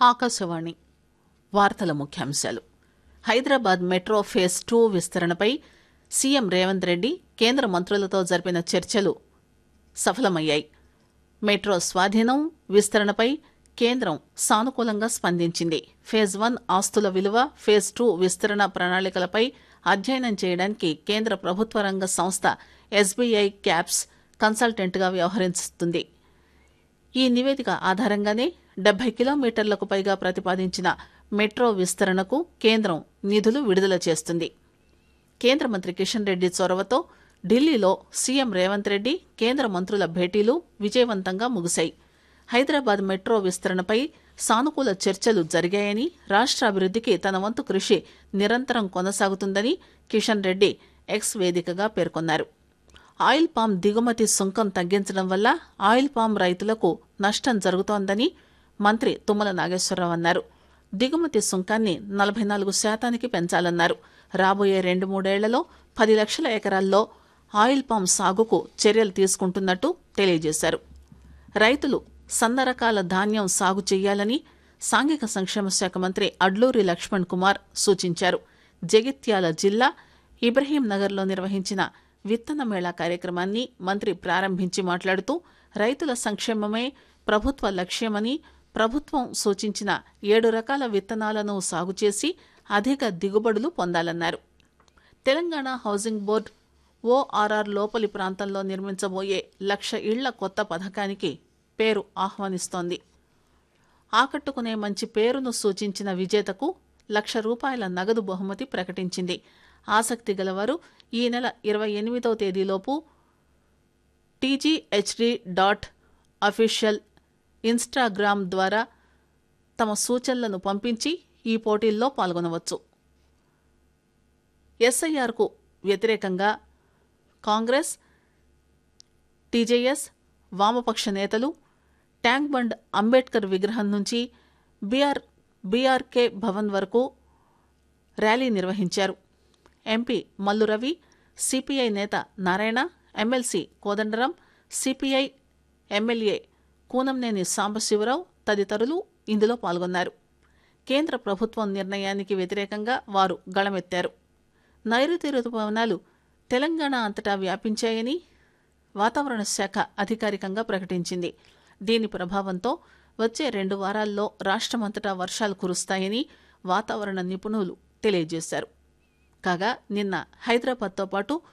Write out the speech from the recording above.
ఆకాశవాణి వార్తల ముఖ్యాంశాలు Hyderabad metro phase two విస్తరణపై సీఎం రేవంత్ రెడ్డి కేంద్ర మంత్రులతో జరిపిన చర్చలు సఫలమయ్యాయి మెట్రో స్వాధీనం విస్తరణపై కేంద్రం సానుకూలంగా స్పందించింది ఫేజ్ వన్ ఆస్తుల విలువ ఫేజ్ టూ విస్తరణ ప్రణాళికలపై అధ్యయనం చేయడానికి కేంద్ర ప్రభుత్వ రంగ సంస్థ ఎస్బీఐ క్యాప్స్ కన్సల్టెంట్గా వ్యవహరిస్తుంది ఈ నివేదిక ఆధారంగానే డెబ్బై కిలోమీటర్లకు పైగా ప్రతిపాదించిన మెట్రో విస్తరణకు కేంద్రం నిధులు విడుదల చేస్తుంది కేంద్ర మంత్రి కిషన్ రెడ్డి చొరవతో ఢిల్లీలో సీఎం రేవంత్ రెడ్డి కేంద్ర మంత్రుల భేటీలు విజయవంతంగా ముగిశాయి హైదరాబాద్ మెట్రో విస్తరణపై సానుకూల చర్చలు జరిగాయని రాష్ట్ర అభివృద్ధికి తన వంతు కృషి నిరంతరం కొనసాగుతుందని కిషన్ రెడ్డి ఎక్స్ వేదికగా పేర్కొన్నారు ఆయిల్ పామ్ దిగుమతి సుంకం తగ్గించడం వల్ల ఆయిల్ పామ్ రైతులకు నష్టం జరుగుతోందని మంత్రి తుమ్మల నాగేశ్వరరావు అన్నారు దిగుమతి సుంకాన్ని నలభై నాలుగు శాతానికి పెంచాలన్నారు రాబోయే రెండు మూడేళ్లలో పది లక్షల ఎకరాల్లో ఆయిల్ పామ్ సాగుకు చర్యలు తీసుకుంటున్నట్టు తెలియజేశారు రైతులు సన్న రకాల ధాన్యం సాగు చేయాలని సాంఘిక సంక్షేమ శాఖ మంత్రి అడ్లూరి లక్ష్మణ్ కుమార్ సూచించారు జగిత్యాల జిల్లా ఇబ్రహీం నగర్లో నిర్వహించిన విత్తన మేళా కార్యక్రమాన్ని మంత్రి ప్రారంభించి మాట్లాడుతూ రైతుల సంక్షేమమే ప్రభుత్వ లక్ష్యమని ప్రభుత్వం సూచించిన ఏడు రకాల విత్తనాలను సాగు చేసి అధిక దిగుబడులు పొందాలన్నారు తెలంగాణ హౌసింగ్ బోర్డు ఓఆర్ఆర్ లోపలి ప్రాంతంలో నిర్మించబోయే లక్ష ఇళ్ల కొత్త పథకానికి పేరు ఆహ్వానిస్తోంది ఆకట్టుకునే మంచి పేరును సూచించిన విజేతకు లక్ష రూపాయల నగదు బహుమతి ప్రకటించింది ఆసక్తి గలవారు ఈ నెల ఇరవై ఎనిమిదవ తేదీలోపు టీజీహెచ్డి డాట్ అఫీషియల్ ఇన్స్టాగ్రామ్ ద్వారా తమ సూచనలను పంపించి ఈ పోటీల్లో పాల్గొనవచ్చు ఎస్ఐఆర్కు వ్యతిరేకంగా కాంగ్రెస్ టీజేఎస్ వామపక్ష నేతలు ట్యాంక్ బండ్ అంబేద్కర్ విగ్రహం నుంచి బీఆర్ బీఆర్కే భవన్ వరకు ర్యాలీ నిర్వహించారు ఎంపీ మల్లు రవి సిపిఐ నేత Narayana MLC Kodandaram CPI MLA Kunamneni Sambasiva Rao తదితరులు ఇందులో పాల్గొన్నారు కేంద్ర ప్రభుత్వం నిర్ణయానికి వ్యతిరేకంగా వారు గళమెత్తారు నైరుతి రుతుపవనాలు తెలంగాణ అంతటా వ్యాపించాయని వాతావరణ శాఖ అధికారికంగా ప్రకటించింది దీని ప్రభావంతో వచ్చే రెండు వారాల్లో రాష్ట్రమంతటా వర్షాలు కురుస్తాయని వాతావరణ నిపుణులు తెలియజేశారు కాగా నిన్న హైదరాబాద్తో పాటు